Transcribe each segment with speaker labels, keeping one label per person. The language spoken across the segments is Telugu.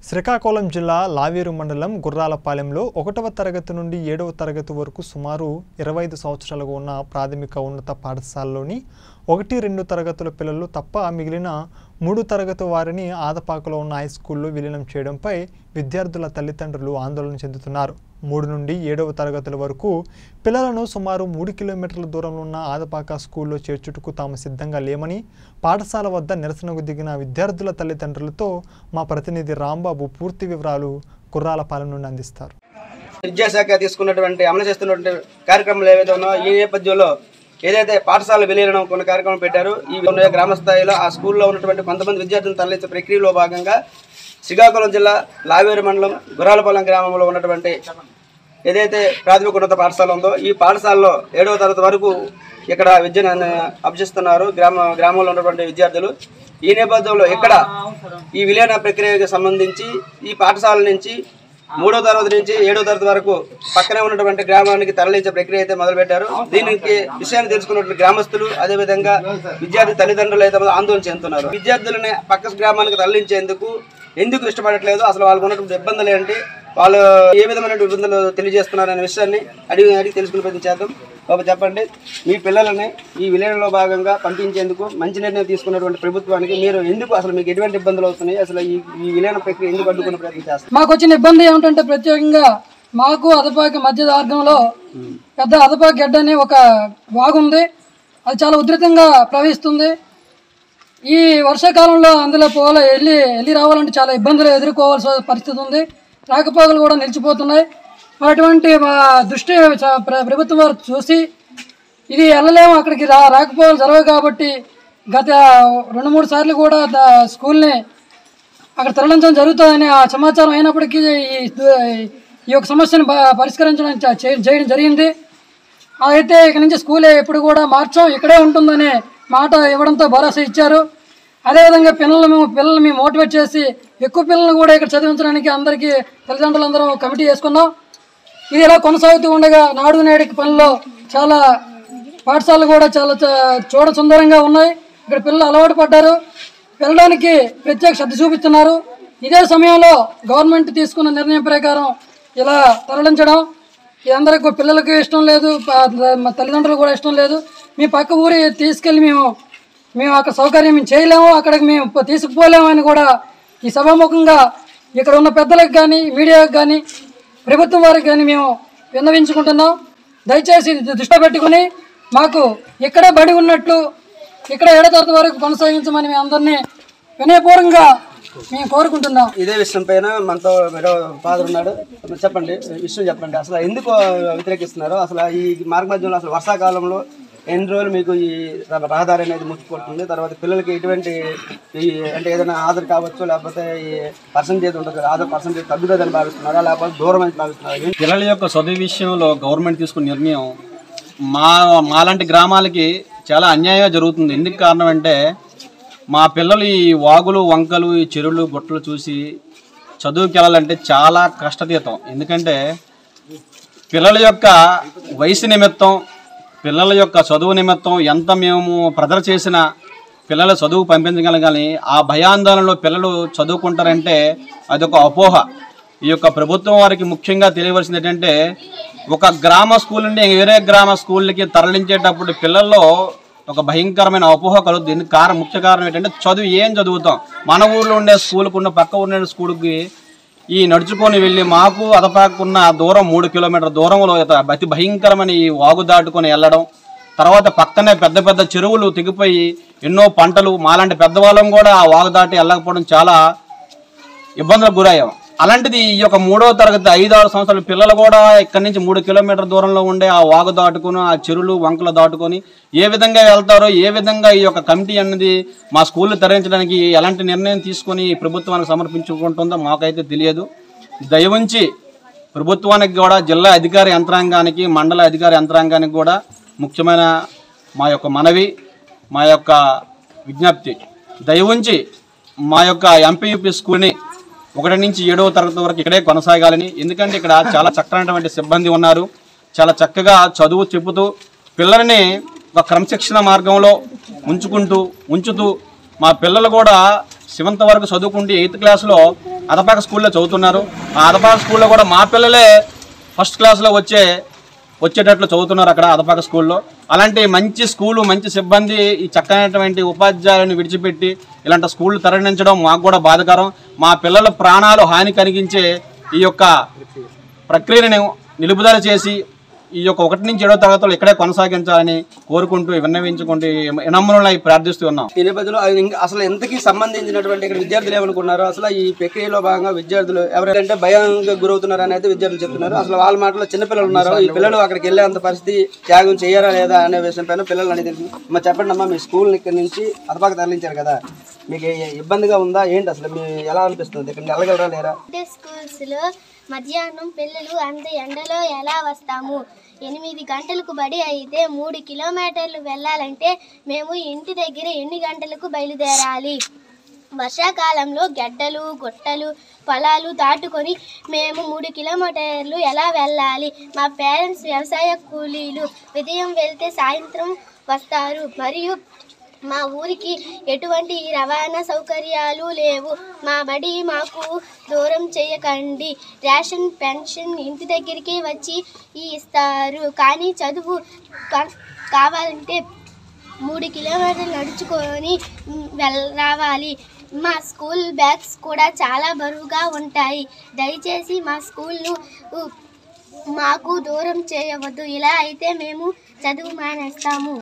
Speaker 1: శ్రీకాకుళం జిల్లా లావేరు మండలం గుర్రాలపాలెంలో ఒకటవ తరగతి నుండి ఏడవ తరగతి వరకు సుమారు ఇరవై ఐదు సంవత్సరాలుగా ఉన్న ప్రాథమిక ఉన్నత పాఠశాలలోని ఒకటి రెండు తరగతుల పిల్లలు తప్ప మిగిలిన మూడు తరగతి వారిని ఆదపాకలో ఉన్న హై స్కూల్లో విలీనం చేయడంపై విద్యార్థుల తల్లిదండ్రులు ఆందోళన చెందుతున్నారు మూడు నుండి ఏడవ తరగతుల వరకు పిల్లలను సుమారు మూడు కిలోమీటర్ల దూరంలో ఉన్న ఆదపాక స్కూల్లో చేర్చుటకు తాము సిద్ధంగా లేమని పాఠశాల వద్ద నిరసనకు దిగిన విద్యార్థుల తల్లిదండ్రులతో మా ప్రతినిధి రాంబాబు పూర్తి వివరాలు కుర్రాలపాలెం నుండి అందిస్తారు
Speaker 2: విద్యాశాఖ తీసుకున్నటువంటి అమలు చేస్తున్నటువంటి కార్యక్రమాలు ఏవైతే ఉన్నాయో ఈ నేపథ్యంలో ఏదైతే పాఠశాల విలీనం కొన్ని కార్యక్రమాలు పెట్టారు ఈ ఉన్న గ్రామ స్థాయిలో ఆ స్కూల్లో ఉన్నటువంటి కొంతమంది విద్యార్థులను తరలించే ప్రక్రియలో భాగంగా శ్రీకాకుళం జిల్లా లావేరు మండలం గుర్రాలపాలెం గ్రామంలో ఉన్నటువంటి ఏదైతే ప్రాథమిక ఉన్నత పాఠశాల ఉందో ఈ పాఠశాలలో ఏడవ తరగతి వరకు ఇక్కడ విద్యను అన- అభ్యసిస్తున్నారు గ్రామ గ్రామంలో ఉన్నటువంటి విద్యార్థులు ఈ నేపథ్యంలో ఇక్కడ ఈ విలీన ప్రక్రియకు సంబంధించి ఈ పాఠశాల నుంచి మూడో తరగతి నుంచి ఏడో తరగతి వరకు పక్కనే ఉన్నటువంటి గ్రామానికి తరలించే ప్రక్రియ అయితే మొదలుపెట్టారు దీనికి విషయాన్ని తెలుసుకున్నటువంటి గ్రామస్తులు అదేవిధంగా విద్యార్థి తల్లిదండ్రులు అయితే ఆందోళన చెందుతున్నారు విద్యార్థులని పక్క గ్రామానికి తరలించేందుకు ఎందుకు ఇష్టపడట్లేదు అసలు వాళ్ళకు ఉన్నటువంటి ఇబ్బందులు ఏంటి వాళ్ళు ఏ విధమైన ఇబ్బందులు తెలియజేస్తున్నారు అనే విషయాన్ని అడిగి అడిగి తెలుసుకునే ప్రయత్నం చేద్దాం బాబు చెప్పండి మీ పిల్లలని ఈ విలీనంలో భాగంగా పంపించేందుకు మంచి నిర్ణయం తీసుకున్నటువంటి ప్రభుత్వానికి మీరు ఎందుకు అసలు మీకు ఎటువంటి ఇబ్బందులు అవుతున్నాయి అసలు ఈ ఈ విలీన ప్రక్రియ ఎందుకు అడ్డుకునే ప్రయత్నం చేస్తారు
Speaker 3: మాకు వచ్చిన ఇబ్బంది ఏమిటంటే ప్రత్యేకంగా మాకు అదపాకి మధ్య మార్గంలో పెద్ద అదపాకి గడ్డ అని ఒక వాగు ఉంది అది చాలా ఉధృతంగా ప్రవహిస్తుంది ఈ వర్షాకాలంలో అందులో పోవాలి వెళ్ళి వెళ్ళి రావాలంటే చాలా ఇబ్బందులు ఎదుర్కోవాల్సిన పరిస్థితి ఉంది రాకపోకలు కూడా నిలిచిపోతున్నాయి మరి అటువంటి మా దృష్టి చ- ప్ర- ప్రభుత్వం వారు చూసి ఇది వెళ్ళలేము అక్కడికి రా రాకపోవాలి జరగవు కాబట్టి గత రెండు మూడు సార్లు కూడా దా- స్కూల్ని అక్కడ తరలించడం జరుగుతుందని ఆ సమాచారం అయినప్పటికీ ఈ ఈ యొక్క సమస్యను బ- పరిష్కరించడం చ- చే- చేయడం జరిగింది అయితే ఇక నుంచి స్కూల్ ఎప్పుడు కూడా మార్చం ఇక్కడే ఉంటుందనే మాట ఇవ్వడంతో భరోసా ఇచ్చారు అదేవిధంగా పిల్లలు మేము పిల్లల్ని మేము మోటివేట్ చేసి ఎక్కువ పిల్లల్ని కూడా ఇక్కడ చదివించడానికి అందరికీ తల్లిదండ్రులందరం కమిటీ చేసుకున్నాం ఇది ఇలా కొనసాగుతూ ఉండగా నాడు నేడుకి పనిలో చాలా పాఠశాలలు కూడా చాలా చ- చూడ సుందరంగా ఉన్నాయి ఇక్కడ పిల్లలు అలవాటు పడ్డారు వెళ్ళడానికి ప్రత్యేక శ్రద్ధ చూపిస్తున్నారు ఇదే సమయంలో గవర్నమెంట్ తీసుకున్న నిర్ణయం ప్రకారం ఇలా తరలించడం ఇదందరికి పిల్లలకి ఇష్టం లేదు ప- మా తల్లిదండ్రులు కూడా ఇష్టం లేదు మీ పక్క ఊరి తీసుకెళ్ళి మేము మేము అక్కడ సౌకర్యం మేము చేయలేము అక్కడికి మేము ప- తీసుకుపోలేము అని కూడా ఈ సభాముఖంగా ఇక్కడ ఉన్న పెద్దలకు కానీ మీడియాకు కానీ ప్రభుత్వం వారికి కానీ మేము విన్నవించుకుంటున్నాం దయచేసి ఇది దృష్టిలో పెట్టుకుని మాకు ఇక్కడే బడి ఉన్నట్లు ఇక్కడ ఏడో తరగతి వరకు కొనసాగించమని మేము అందరినీ వినయపూర్వకంగా మేము కోరుకుంటున్నాం
Speaker 2: ఇదే విషయం పైన మనతో మరో ఫాదర్ ఉన్నాడు చెప్పండి విషయం చెప్పండి అసలు ఎందుకు వ్యతిరేకిస్తున్నారు అసలు ఈ మార్గ మధ్యంలో అసలు వర్షాకాలంలో ఎన్ని రోజులు మీకు ఈ రహదారి అనేది ముచ్చిపోతుంది తర్వాత పిల్లలకి ఎటువంటి ఈ అంటే ఏదైనా ఆధార్ కావచ్చు లేకపోతే ఈ పర్సంటేజ్ ఉంటుంది కదా ఆధార్ పర్సంటేజ్ తగ్గుతుందని భావిస్తున్నారా లేకపోతే దూరం అని భావిస్తున్నారా
Speaker 4: పిల్లల యొక్క చదువు విషయంలో గవర్నమెంట్ తీసుకున్న నిర్ణయం మా మాలాంటి గ్రామాలకి చాలా అన్యాయం జరుగుతుంది ఎందుకు కారణం అంటే మా పిల్లలు ఈ వాగులు వంకలు ఈ చెరువులు గుట్టలు చూసి చదువుకి వెళ్ళాలంటే చాలా కష్టతీతం ఎందుకంటే పిల్లల యొక్క వయసు నిమిత్తం పిల్లల యొక్క చదువు నిమిత్తం ఎంత మేము ప్రదర్ చేసినా పిల్లల చదువు పంపించగలం కానీ ఆ భయాందోళనలో పిల్లలు చదువుకుంటారంటే అదొక అపోహ ఈ యొక్క ప్రభుత్వం వారికి ముఖ్యంగా తెలియవలసింది ఏంటంటే ఒక గ్రామ స్కూల్ నుండి వేరే గ్రామ స్కూళ్ళకి తరలించేటప్పుడు పిల్లల్లో ఒక భయంకరమైన అపోహ కలుగుతుంది ఎందుకు కారణం ముఖ్య కారణం ఏంటంటే చదువు ఏం చదువుతాం మన ఊర్లో ఉండే స్కూల్కి ఉన్న పక్క ఉండే స్కూల్కి ఈ నడుచుకొని వెళ్ళి మాకు అదపాకున్న దూరం మూడు కిలోమీటర్ దూరంలో ఇత- అతి భయంకరమైన ఈ వాగు దాటుకొని వెళ్ళడం తర్వాత పక్కనే పెద్ద పెద్ద చెరువులు తెగిపోయి ఎన్నో పంటలు మాలాంటి పెద్దవాళ్ళం కూడా ఆ వాగు దాటి వెళ్ళకపోవడం చాలా ఇబ్బందులకు గురయ్యాం అలాంటిది ఈ యొక్క మూడవ తరగతి ఐదు ఆరు సంవత్సరాల పిల్లలు కూడా ఇక్కడి నుంచి మూడు కిలోమీటర్ దూరంలో ఉండే ఆ వాగు దాటుకొని ఆ చెరువులు వంకలు దాటుకొని ఏ విధంగా వెళ్తారో ఏ విధంగా ఈ యొక్క కమిటీ అనేది మా స్కూళ్ళు తరలించడానికి ఎలాంటి నిర్ణయం తీసుకొని ఈ ప్రభుత్వానికి సమర్పించుకుంటుందో మాకైతే తెలియదు దయవుంచి ప్రభుత్వానికి కూడా జిల్లా అధికార యంత్రాంగానికి మండల అధికార యంత్రాంగానికి కూడా ముఖ్యమైన మా యొక్క మనవి మా యొక్క విజ్ఞప్తి దయవుంచి మా యొక్క ఎంపీయూపీ స్కూల్ని ఒకటి నుంచి ఏడవ తరగతి వరకు ఇక్కడే కొనసాగాలని ఎందుకంటే ఇక్కడ చాలా చక్కనటువంటి సిబ్బంది ఉన్నారు చాలా చక్కగా చదువు చెబుతూ పిల్లల్ని ఒక క్రమశిక్షణ మార్గంలో ఉంచుకుంటూ ఉంచుతూ మా పిల్లలు కూడా సెవెంత్ వరకు చదువుకుంటే ఎయిత్ క్లాస్లో అదపాక స్కూల్లో చదువుతున్నారు ఆ అదపాక స్కూల్లో కూడా మా పిల్లలే ఫస్ట్ క్లాస్లో వచ్చే వచ్చేటట్లు చదువుతున్నారు అక్కడ అదపాక స్కూల్లో అలాంటి మంచి స్కూలు మంచి సిబ్బంది ఈ చక్కనైనటువంటి ఉపాధ్యాయులను విడిచిపెట్టి ఇలాంటి స్కూళ్ళు తరలించడం మాకు కూడా బాధకరం మా పిల్లల ప్రాణాలు హాని కలిగించే ఈ యొక్క ప్రక్రియను నిలుపుదల చేసి ఈ యొక్క ఒకటి నుంచి ఏడో తరగతులు ఇక్కడే కొనసాగించాలని కోరుకుంటూ విన్నవించుకుంటూ వినమ్రులై ప్రార్థిస్తూ ఉన్నాం
Speaker 2: ఈ నేపథ్యంలో అది ఇంకా అసలు ఎంతకి సంబంధించినటువంటి ఇక్కడ విద్యార్థులు ఏమనుకున్నారు అసలు ఈ ప్రక్రియలో భాగంగా విద్యార్థులు ఎవరైతే భయంగా గురవుతున్నారు అని అయితే విద్యార్థులు చెప్తున్నారు అసలు వాళ్ళ మాటలో చిన్నపిల్లలు ఉన్నారు ఈ పిల్లలు అక్కడికి వెళ్ళేంత పరిస్థితి త్యాగం చేయారా లేదా అనే విషయం పైన పిల్లలు అనేది తెలుసు అమ్మ చెప్పండి అమ్మా మీ స్కూల్ ఇక్కడ నుంచి అదపాక తరలించారు కదా మీకు ఏ- ఇబ్బందిగా ఉందా ఏంటి అసలు మీ ఎలా అనిపిస్తుంది ఇక్కడ వెళ్ళగలరా లేరా
Speaker 5: అంటే స్కూల్స్లో మధ్యాహ్నం పిల్లలు అంత ఎండలో ఎలా వస్తాము ఎనిమిది గంటలకు బడి అయితే మూడు కిలోమీటర్లు వెళ్ళాలంటే మేము ఇంటి దగ్గర ఎన్ని గంటలకు బయలుదేరాలి వర్షాకాలంలో గడ్డలు గుట్టలు పొలాలు దాటుకొని మేము మూడు కిలోమీటర్లు ఎలా వెళ్ళాలి మా పేరెంట్స్ వ్యవసాయ కూలీలు ఉదయం వెళ్తే సాయంత్రం వస్తారు మరియు మా ఊరికి ఎటువంటి రవాణా సౌకర్యాలు లేవు మా బడి మాకు దూరం చేయకండి రేషన్ పెన్షన్ ఇంటి దగ్గరికి వచ్చి ఇస్తారు కానీ చదువు కా- కావాలంటే మూడు కిలోమీటర్లు నడుచుకొని మ్, వెల్ రావాలి మా స్కూల్ బ్యాగ్స్ కూడా చాలా బరువుగా ఉంటాయి దయచేసి మా స్కూల్ను ఉ, మాకు దూరం చేయవద్దు ఇలా అయితే మేము చదువు మానేస్తాము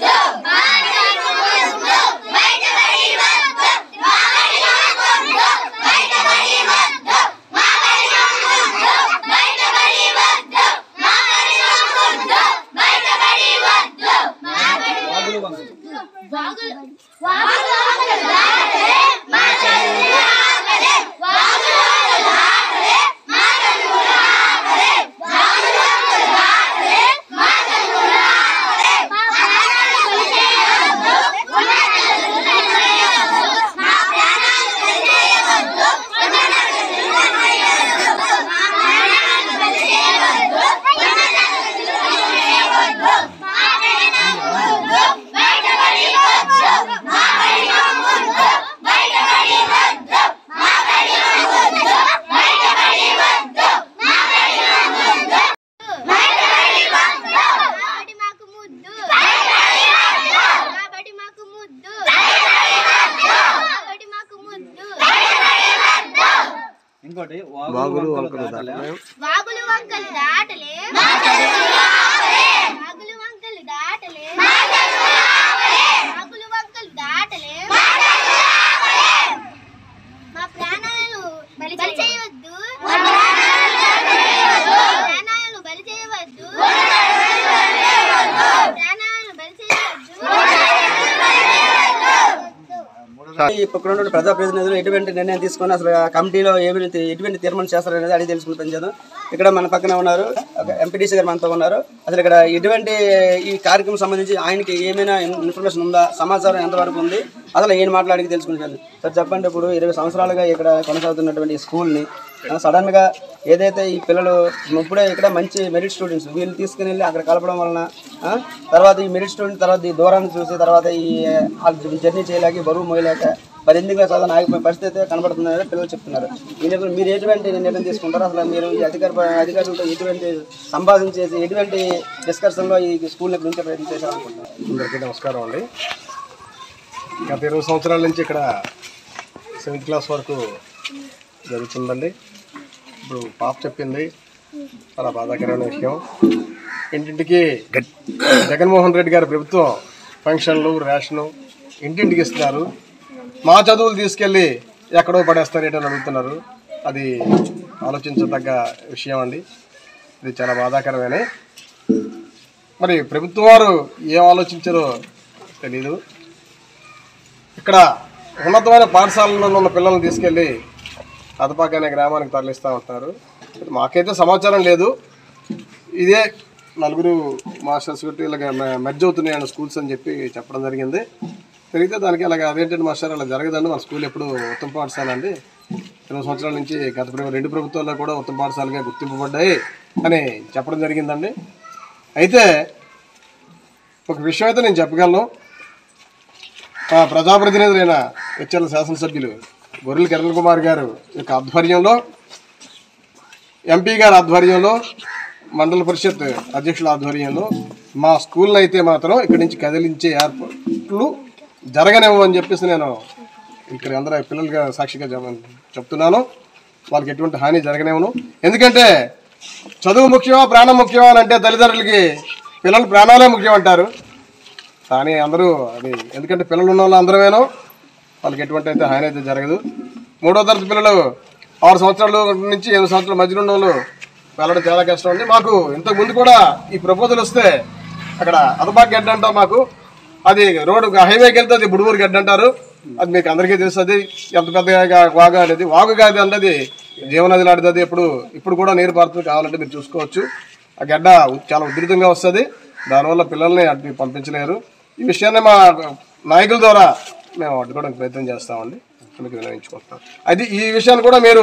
Speaker 5: బడి మాకు ముద్దు మా బడి మాకు ముద్దు మా బడి మాకు ముద్దు
Speaker 4: ఇంకోటి
Speaker 2: వాగులు వంకలు
Speaker 5: వాగులు వంకలు దాటలే వాగులు వంకలు దాటలే వాగులు వంకలు దాటలే మా ప్రాణాలను బలి చేయవద్దు ప్రాణాలను బలి చేయవద్దు ప్రాణాలను బలి చేయవద్దు
Speaker 2: ఇక్కడ ఉన్న ప్రజాప్రతినిధులు ఎటువంటి నిర్ణయం తీసుకొని అసలు ఆ కమిటీలో ఏమి ఎటువంటి తీర్మానం చేస్తారనేది అడిగి తెలుసుకుని పనిచేద్దాం ఇక్కడ మన పక్కన ఉన్నారు ఒక ఎంపీటీసీ గారు మనతో ఉన్నారు అసలు ఇక్కడ ఎటువంటి ఈ కార్యక్రమం సంబంధించి ఆయనకి ఏమైనా ఇన్ఫర్మేషన్ ఉందా సమాచారం ఎంతవరకు ఉంది అసలు ఏం మాట్లాడి తెలుసుకుంటాను సార్ చెప్పండి ఇప్పుడు ఇరవై సంవత్సరాలుగా ఇక్కడ కొనసాగుతున్నటువంటి ఈ స్కూల్ని సడన్ గా ఏదైతే ఈ పిల్లలు ఇప్పుడే ఇక్కడ మంచి మెరిట్ స్టూడెంట్స్ వీళ్ళు తీసుకుని వెళ్ళి అక్కడ కలపడం వలన ఆ, తర్వాత ఈ మెరిట్ స్టూడెంట్ తర్వాత ఈ దూరాన్ని చూసి తర్వాత ఈ జర్నీ చేయలేక బరువు మోయలేక పద్దెనిమిది క్లాస్ చదువు ఆగిపోయే పరిస్థితి అయితే కనబడుతుందని పిల్లలు చెప్తున్నారు ఈ నేపథ్యంలో మీరు ఎటువంటి నిర్ణయం తీసుకుంటారు అసలు మీరు ఈ అధికార అధికారులతో ఎటువంటి సంపాదన చేసి ఎటువంటి డిస్కషన్లో ఈ స్కూల్ని గురించి ప్రయత్నం చేశారనుకుంటున్నారు
Speaker 6: అందరికీ నమస్కారం అండి గత ఇరవై సంవత్సరాల నుంచి ఇక్కడ సెవెంత్ క్లాస్ వరకు జరుగుతుందండి ఇప్పుడు పాప చెప్పింది చాలా బాధాకరమైన విషయం ఇంటింటికి జగన్మోహన్ రెడ్డి గారి ప్రభుత్వం ఫంక్షన్లు రేషను ఇంటింటికి ఇస్తున్నారు మా చదువులు తీసుకెళ్ళి ఎక్కడో పడేస్తారు ఏంటని అడుగుతున్నారు అది ఆలోచించదగ్గ విషయం అండి ఇది చాలా బాధాకరమైన మరి ప్రభుత్వం వారు ఏం ఆలోచించారో తెలీదు ఇక్కడ ఉన్నతమైన పాఠశాలలో ఉన్న పిల్లల్ని తీసుకెళ్ళి అదపాక అనే గ్రామానికి తరలిస్తూ ఉంటారు మాకైతే సమాచారం లేదు ఇదే నలుగురు మాస్టర్స్ కొట్టి ఇలాగ మెర్జ్ అవుతున్నాయి స్కూల్స్ అని చెప్పి చెప్పడం జరిగింది తిరిగితే దానికి అలాగ అదేంటంటే మాస్టర్ అలా జరగదండి మన స్కూల్ ఎప్పుడు ఉత్తమ పాఠశాల అండి ఇరవై సంవత్సరాల నుంచి గత ప్రభు- రెండు ప్రభుత్వాల్లో కూడా ఉత్తమ పాఠశాలగా గుర్తింపబడ్డాయి అని చెప్పడం జరిగిందండి అయితే ఒక విషయం అయితే నేను చెప్పగలను మా ప్రజాప్రతినిధులైన హెచ్ఎల్ శాసనసభ్యులు గొర్రెల కిరణ్ కుమార్ గారు యొక్క ఆధ్వర్యంలో ఎంపీ గారి ఆధ్వర్యంలో మండల పరిషత్ అధ్యక్షుల ఆధ్వర్యంలో మా స్కూల్ని అయితే మాత్రం ఇక్కడి నుంచి కదిలించే ఏర్పాట్లు జరగనివ్వమని చెప్పేసి నేను ఇక్కడ అందరూ పిల్లలుగా సాక్షిగా చెప్- చెప్తున్నాను వాళ్ళకి ఎటువంటి హాని జరగనివ్వను ఎందుకంటే చదువు ముఖ్యమా ప్రాణం ముఖ్యమా అని అంటే తల్లిదండ్రులకి పిల్లల ప్రాణాలే ముఖ్యం అంటారు కానీ అందరూ అది ఎందుకంటే పిల్లలు ఉన్న వాళ్ళు అందరమేనో వాళ్ళకి ఎటువంటి అయితే హాని అయితే జరగదు మూడో తరగతి పిల్లలు ఆరు సంవత్సరాల నుంచి ఎనిమిది సంవత్సరాల మధ్యలో ఉన్న వాళ్ళు వెళ్ళడం చాలా కష్టం ఉంది మాకు ఇంతకు ముందు కూడా ఈ ప్రపోజల్ వస్తే అక్కడ అదబాగ్ గడ్డ అంటాం మాకు అది రోడ్డు హైవేకి వెళ్తే అది బుడుమూరు గడ్డ అంటారు అది మీకు అందరికీ తెలుసు అది ఎంత పెద్దగా వాగు అనేది వాగు కాదు అన్నది జీవనది లాంటిది అది ఇప్పుడు ఇప్పుడు కూడా నీరు పారుతుంది కావాలంటే మీరు చూసుకోవచ్చు ఆ గడ్డ చాలా ఉధృతంగా వస్తుంది దానివల్ల పిల్లల్ని అటు పంపించలేరు ఈ విషయాన్ని మా నాయకుల ద్వారా మేము అడ్డుకోవడానికి ప్రయత్నం చేస్తామండి మీకు వినవించుకుంటున్నాం అది ఈ విషయాన్ని కూడా మీరు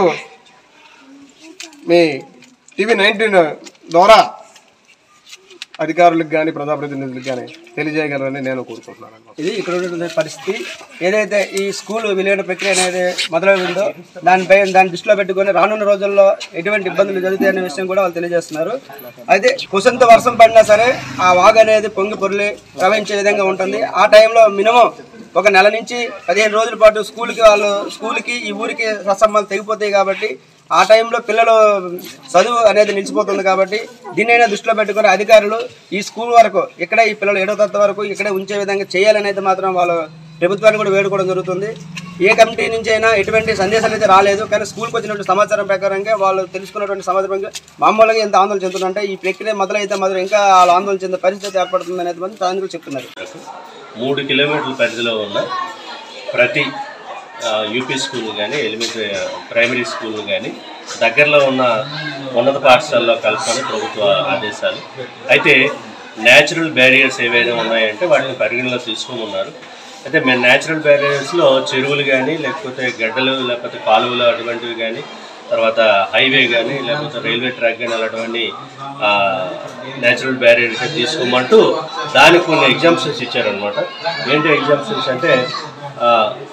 Speaker 6: మీ టీవీ నైన్టీన్ ద్వారా అధికారులకు కానీ ప్రజాప్రతినిధులకు కానీ తెలియజేయగలరని నేను కోరుకుంటున్నాను
Speaker 2: ఇది ఇక్కడ ఉన్నటువంటి పరిస్థితి ఏదైతే ఈ స్కూల్ విలీన ప్రక్రియ అనేది మొదలైందో దానిపై దాన్ని దృష్టిలో పెట్టుకొని రానున్న రోజుల్లో ఎటువంటి ఇబ్బందులు జరుగుతాయి అనే విషయం కూడా వాళ్ళు తెలియజేస్తున్నారు అయితే కుసంత వర్షం పడినా సరే ఆ వాగు అనేది పొంగి పొర్లి ప్రవహించే విధంగా ఉంటుంది ఆ టైంలో మినిమం ఒక నెల నుంచి పదిహేను రోజుల పాటు స్కూల్కి వాళ్ళు స్కూల్కి ఈ ఊరికి సత్సంబాలు తెగిపోతాయి కాబట్టి ఆ టైంలో పిల్లలు చదువు అనేది నిలిచిపోతుంది కాబట్టి దీన్నైనా దృష్టిలో పెట్టుకుని అధికారులు ఈ స్కూల్ వరకు ఇక్కడే ఈ పిల్లలు ఏడో తరగతి వరకు ఇక్కడే ఉంచే విధంగా చేయాలని అయితే మాత్రం వాళ్ళు ప్రభుత్వాన్ని కూడా వేడుకోవడం జరుగుతుంది ఏ కమిటీ నుంచి అయినా ఎటువంటి సందేశాలు అయితే రాలేదు కానీ స్కూల్కి వచ్చినటువంటి సమాచారం ప్రకారంగా వాళ్ళు తెలుసుకున్నటువంటి సమాచారం మామూలుగా ఎంత ఆందోళన చెందుతుందంటే ఈ ప్రక్రియ మొదలైతే మాత్రం ఇంకా వాళ్ళు ఆందోళన చెందే పరిస్థితి ఏర్పడుతుంది అనేది మాత్రం స్థానికులు చెప్తున్నారు
Speaker 7: మూడు కిలోమీటర్ల పరిధిలో ఉన్న ప్రతి ఆ, యూపీ స్కూల్ కానీ ఎలిమెంటరీ ప్రైమరీ స్కూల్ కానీ దగ్గరలో ఉన్న ఉన్నత పాఠశాలలో కలపని ప్రభుత్వ ఆదేశాలు అయితే న్యాచురల్ బ్యారియర్స్ ఏవైనా ఉన్నాయంటే వాటిని పరిగణలో తీసుకోమన్నారు అయితే మేము న్యాచురల్ బ్యారియర్స్లో చెరువులు కానీ లేకపోతే గడ్డలు లేకపోతే కాలువలు అటువంటివి కానీ తర్వాత హైవే కానీ లేకపోతే రైల్వే ట్రాక్ కానీ అలాంటివన్నీ న్యాచురల్ బ్యారియర్స్ తీసుకోమంటూ దానికి కొన్ని ఎగ్జామ్షన్స్ ఇచ్చారనమాట ఏంటి ఎగ్జామ్షన్స్ అంటే ఆ,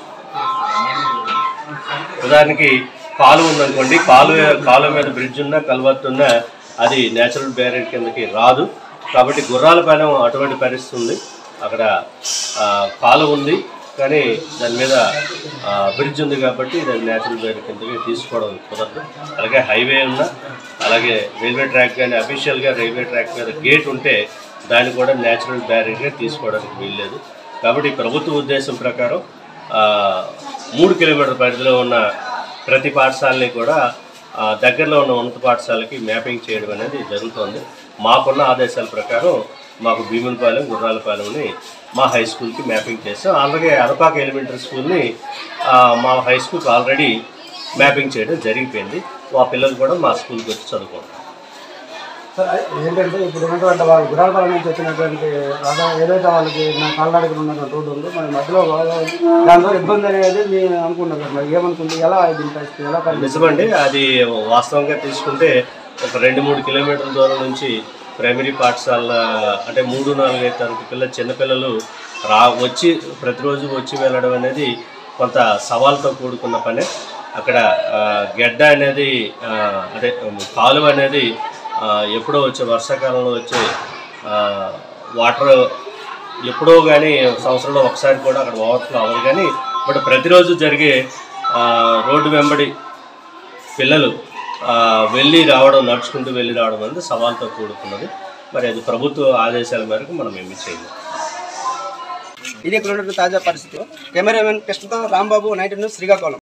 Speaker 7: ఉదాహరణకి కాలువ ఉందనుకోండి కాలువ కాలువ మీద బ్రిడ్జ్ ఉన్నా కలవత్తు ఉన్నా అది నేచురల్ బ్యారియర్ కిందకి రాదు కాబట్టి గుర్రాల పాలెం అటువంటి పరిస్థితి ఉంది అక్కడ ఆ, కాలువ ఉంది కానీ దాని మీద ఆ, బ్రిడ్జ్ ఉంది కాబట్టి దాన్ని నేచురల్ బ్యారియర్ కిందకి తీసుకోవడం కుదరదు అలాగే హైవే ఉన్నా అలాగే రైల్వే ట్రాక్ కానీ అఫీషియల్గా రైల్వే ట్రాక్ మీద గేట్ ఉంటే దాన్ని కూడా నేచురల్ బ్యారియర్గా తీసుకోవడానికి వీల్లేదు కాబట్టి ప్రభుత్వ ఉద్దేశం ప్రకారం ఆ, మూడు కిలోమీటర్ల పరిధిలో ఉన్న ప్రతి పాఠశాలని కూడా ఆ, దగ్గరలో ఉన్న ఉన్నత పాఠశాలకి మ్యాపింగ్ చేయడం అనేది జరుగుతోంది మాకున్న ఆదేశాల ప్రకారం మాకు భీములపాలెం గుర్రాలపాలెంని మా హై స్కూల్కి మ్యాపింగ్ చేస్తాం అలాగే అరపాక ఎలిమెంటరీ స్కూల్ని ఆ, మా హై స్కూల్కి ఆల్రెడీ మ్యాపింగ్ చేయడం జరిగిపోయింది మా పిల్లలు కూడా మా స్కూల్కి వచ్చి చదువుకుంటారు
Speaker 2: ఏంటంటే ఇప్పుడు ఉన్నటువంటి వాళ్ళు గురాలపాలెం నుంచి వచ్చినటువంటి రథం ఏదైతే వాళ్ళకి నా కాళ్ళడానికి ఉన్నటువంటి రోడ్డు ఉందో మరి మధ్యలో దానిలో ఇబ్బంది అనేది నేను అనుకుంటున్నాను మరి ఏమనుకుంటే ఎలా దీని పరిస్థితి ఎలా పరిస్థితి
Speaker 7: నిజమండి అది వాస్తవంగా తీసుకుంటే ఒక రెండు మూడు కిలోమీటర్ల దూరం నుంచి ప్రైమరీ పాఠశాల అంటే మూడు నాలుగు ఐదు తరగతి పిల్లలు చిన్నపిల్లలు రా వచ్చి ప్రతిరోజు వచ్చి వెళ్ళడం అనేది కొంత సవాల్తో కూడుకున్న పనే అక్కడ ఆ, గెడ్డ అనేది ఆ, అదే కాలువ అనేది ఆ, ఎప్పుడో వచ్చే వర్షాకాలంలో వచ్చే ఆ, వాటర్ ఎప్పుడో కానీ సంవత్సరంలో ఒకసారి కూడా అక్కడ ఓవర్ఫ్లో అవ్వదు కానీ బట్ ప్రతిరోజు జరిగే ఆ, రోడ్డు వెంబడి పిల్లలు ఆ, వెళ్ళి రావడం నడుచుకుంటూ వెళ్ళి రావడం అనేది సవాల్తో కూడుకున్నది మరి అది ప్రభుత్వ ఆదేశాల మేరకు మనం ఏమి చేయలేము
Speaker 2: ఇది ఇక్కడ ఉన్నటువంటి తాజా పరిస్థితి కెమెరామెన్ కృష్ణతో రాంబాబు నైన్టీ న్యూస్ శ్రీకాకుళం